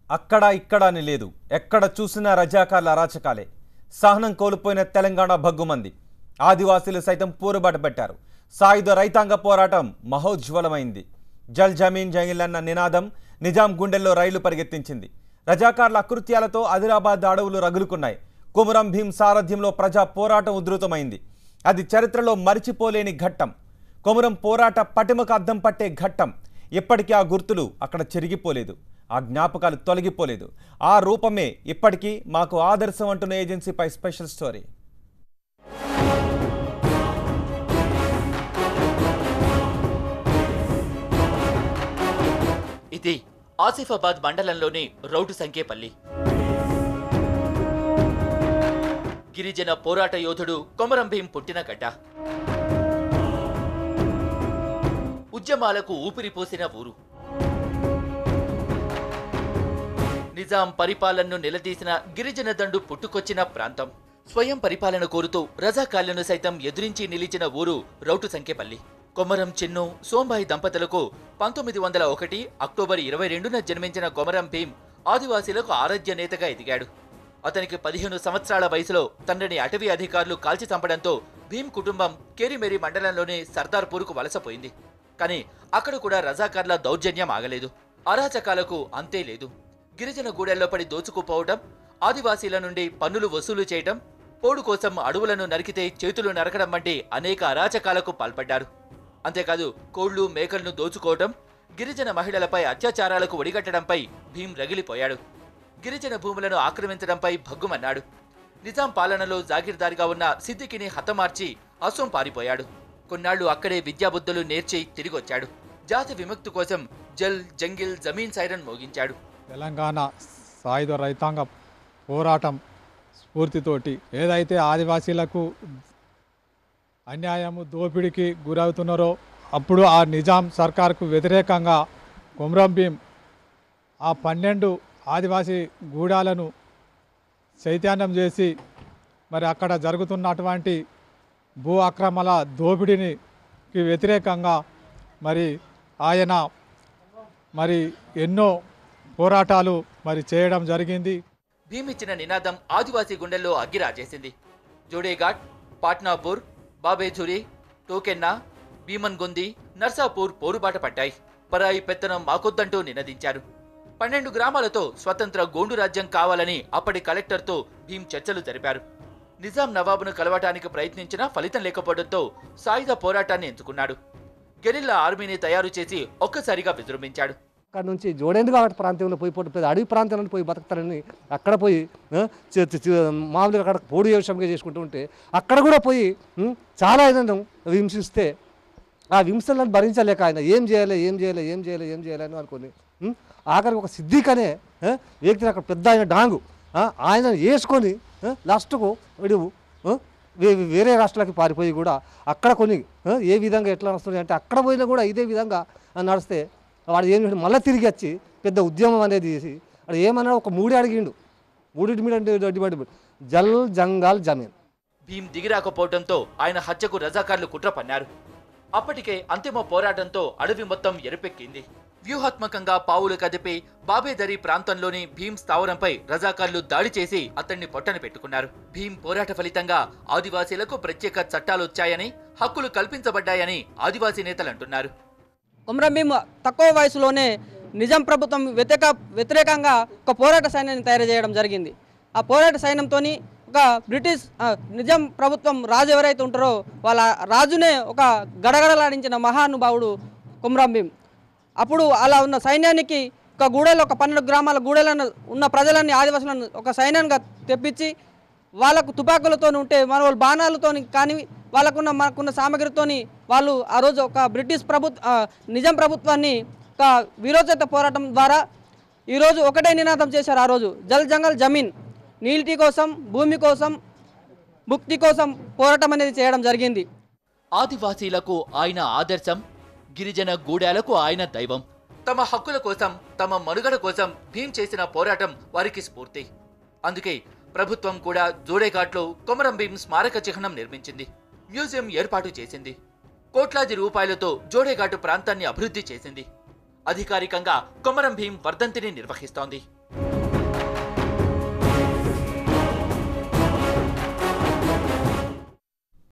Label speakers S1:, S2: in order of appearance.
S1: అక్కడ ఇక్కడ అని లేదు ఎక్కడ చూసినా రజాకార్ల అరాచకాలే సహనం కోల్పోయిన తెలంగాణ భగ్గుమంది ఆదివాసీలు సైతం పోరుబాట పెట్టారు సాయుధ రైతాంగ పోరాటం మహోజ్వలమైంది జల్ జమీన్ జంగిల్ అన్న నినాదం నిజాం గుండెల్లో రైలు పరిగెత్తించింది రజాకార్ల అకృత్యాలతో ఆదిలాబాద్ అడవులు రగులుకున్నాయి కుమరం భీం సారథ్యంలో ప్రజా పోరాటం ఉధృతమైంది అది చరిత్రలో మరిచిపోలేని ఘట్టం కొమురం పోరాట పటిమకు అద్దం పట్టే ఘట్టం ఇప్పటికీ ఆ గుర్తులు అక్కడ చెరిగిపోలేదు ఆ జ్ఞాపకాలు తొలగిపోలేదు ఆ రూపమే ఇప్పటికీ మాకు ఆదర్శం అంటున్న ఏజెన్సీపై స్పెషల్ స్టోరీ
S2: ఇది ఆసిఫాబాద్ మండలంలోని రౌటు సంఖ్యేపల్లి గిరిజన పోరాట యోధుడు కొమరం భీం పుట్టిన గడ్డ ఉద్యమాలకు ఊపిరిపోసిన ఊరు నిజాం పరిపాలనను నిలదీసిన గిరిజన దండు పుట్టుకొచ్చిన ప్రాంతం స్వయం పరిపాలన కోరుతూ రజాకాళ్లను సైతం ఎదురించి నిలిచిన ఊరు రౌటు సంఖ్యపల్లి కొమరం చిన్ను సోంబాయి దంపతులకు పంతొమ్మిది వందల ఒకటి అక్టోబర్ ఇరవై రెండున జన్మించిన కొమరం భీం ఆదివాసీలకు ఆరాధ్య నేతగా ఎదిగాడు అతనికి పదిహేను సంవత్సరాల వయసులో తండ్రిని అటవీ అధికారులు కాల్చి చంపడంతో భీం కుటుంబం కేరిమెరి మండలంలోని సర్దార్పూర్కు వలసపోయింది కానీ అక్కడ కూడా రజాకార్ల దౌర్జన్యం ఆగలేదు అరాచకాలకు అంతే లేదు గిరిజన గూడెల్లో పడి దోచుకుపోవటం ఆదివాసీల నుండి పన్నులు వసూలు చేయటం పోడు కోసం అడవులను నరికితే చేతులు నరకడం వంటి అనేక అరాచకాలకు పాల్పడ్డారు అంతేకాదు కోళ్లు మేకలను దోచుకోవటం గిరిజన మహిళలపై అత్యాచారాలకు ఒడిగట్టడంపై భీం రగిలిపోయాడు గిరిజన భూములను ఆక్రమించడంపై భగ్గుమన్నాడు నిజాం పాలనలో జాగీర్దారిగా ఉన్న సిద్దికిని హతమార్చి అసోం పారిపోయాడు కొన్నాళ్లు అక్కడే విద్యాబుద్ధులు నేర్చి తిరిగొచ్చాడు జాతి విముక్తి కోసం జల్ జంగిల్ జమీన్ సైరన్ మోగించాడు
S3: తెలంగాణ సాయుధ రైతాంగ పోరాటం స్ఫూర్తితోటి ఏదైతే ఆదివాసీలకు అన్యాయము దోపిడీకి గురవుతున్నారో అప్పుడు ఆ నిజాం సర్కార్కు వ్యతిరేకంగా కొమరం భీం ఆ పన్నెండు ఆదివాసీ గూడాలను చైతన్యం చేసి మరి అక్కడ జరుగుతున్నటువంటి భూ అక్రమాల దోపిడీకి వ్యతిరేకంగా మరి ఆయన మరి ఎన్నో పోరాటాలు మరి చేయడం జరిగింది
S2: భీమిచ్చిన నినాదం ఆదివాసీ గుండెల్లో అగ్గిరాజేసింది జోడేఘాట్ పాట్నాపూర్ బాబేఝురి టోకెన్నా భీమన్ గొంది నర్సాపూర్ పోరుబాట పట్టాయి పరాయి పెత్తనం మాకొద్దంటూ నినదించారు పన్నెండు గ్రామాలతో స్వతంత్ర గోండు రాజ్యం కావాలని అప్పటి కలెక్టర్తో భీం చర్చలు జరిపారు నిజాం నవాబును కలవటానికి ప్రయత్నించినా ఫలితం లేకపోవడంతో సాయుధ పోరాటాన్ని ఎంచుకున్నాడు గెరిల్లా ఆర్మీని తయారు చేసి ఒక్కసారిగా విజృంభించాడు
S4: అక్కడ నుంచి జోడేందుగా ప్రాంతంలో పోయి పోటీ పెద్ద అడవి ప్రాంతాలను పోయి బతుకుతారని అక్కడ పోయి ఆ, చ- చ- చ- మామూలుగా అక్కడ పోడు వ్యవసాయంగా చేసుకుంటూ ఉంటే అక్కడ కూడా పోయి ఉం, చాలా ఏదైనా హింసిస్తే ఆ హింసలను భరించలేక ఆయన ఏం చేయాలి ఏం చేయాలి ఏం చేయాలి ఏం చేయాలి అని అనుకుని ఉం, ఆఖరికి ఒక సిద్దిక్ అనే ఆ, వ్యక్తిని అక్కడ పెద్ద ఆయన డాంగు ఆ, ఆయన వేసుకొని ఆ, లాస్ట్కు వీడు ఆ, వే- వేరే రాష్ట్రాలకి పారిపోయి కూడా అక్కడ కొన్ని ఆ, ఏ విధంగా ఎట్లా వస్తుంది అంటే అక్కడ పోయినా కూడా ఇదే విధంగా ఆ, నడిస్తే వాడు ఏం చేసాడు మళ్ళీ తిరిగి వచ్చి పెద్ద ఉద్యమం అనేది చేసి వాడు ఏమన్నా ఒక మూడే అడిగిండు మూడింటి మీద అంటే డిమాండ్ పెట్టు. జల్ జంగాల్ జమీన్
S2: భీం దిగిరాకపోవడంతో ఆయన హత్యకు రజాకార్లు కుట్ర పన్నారు అప్పటికే అంతిమ పోరాటంతో అడవి మొత్తం ఎరుపెక్కింది వ్యూహాత్మకంగా పావులు కదిపి బాబేదరి ప్రాంతంలోని భీం స్థావరంపై రజాకార్లు దాడి చేసి అతన్ని పొట్టన పెట్టుకున్నారు భీం పోరాట ఫలితంగా ఆదివాసీలకు ప్రత్యేక చట్టాలొచ్చాయని హక్కులు కల్పించబడ్డాయని ఆదివాసీ నేతలు అంటున్నారు
S5: కొమరం భీం తక్కువ వయసులోనే నిజాం ప్రభుత్వం వ్యతిరేక వ్యతిరేకంగా ఒక పోరాట సైన్యాన్ని తయారు చేయడం జరిగింది ఆ పోరాట సైన్యంతో ఒక బ్రిటిష్ ఆ, నిజాం ప్రభుత్వం రాజు ఎవరైతే ఉంటారో వాళ్ళ రాజునే ఒక గడగడలాడించిన మహానుభావుడు కొమరం భీం అప్పుడు అలా ఉన్న సైన్యానికి ఒక గూడెలో ఒక పన్నెండు గ్రామాల గూడెలను ఉన్న ప్రజలన్నీ ఆదివాసులను ఒక సైన్యంగా తెప్పించి వాళ్ళకు తుపాకులతో ఉంటే మన వాళ్ళు బాణాలతో కానీ వాళ్ళకున్న మనకున్న సామగ్రితోని వాళ్ళు ఆ రోజు ఒక బ్రిటిష్ ప్రభుత్వ నిజాం ప్రభుత్వాన్ని ఒక వీరోచిత పోరాటం ద్వారా ఈరోజు ఒకటే నినాదం చేశారు ఆ రోజు జల్ జంగల్ జమీన్ నీటి కోసం భూమి కోసం ముక్తి కోసం పోరాటం అనేది చేయడం జరిగింది
S2: ఆదివాసీలకు ఆయన ఆదర్శం గిరిజన గూడాలకు ఆయన దైవం తమ హక్కుల కోసం తమ మనుగడ కోసం భీం చేసిన పోరాటం వారికి స్ఫూర్తి అందుకే ప్రభుత్వం కూడా జోడేఘాట్లో కొమరం భీం స్మారక చిహ్నం నిర్మించింది మ్యూజియం ఏర్పాటు చేసింది కోట్లాది రూపాయలతో జోడేఘాటు ప్రాంతాన్ని అభివృద్ధి చేసింది అధికారికంగా కొమరం భీం వర్ధంతిని నిర్వహిస్తోంది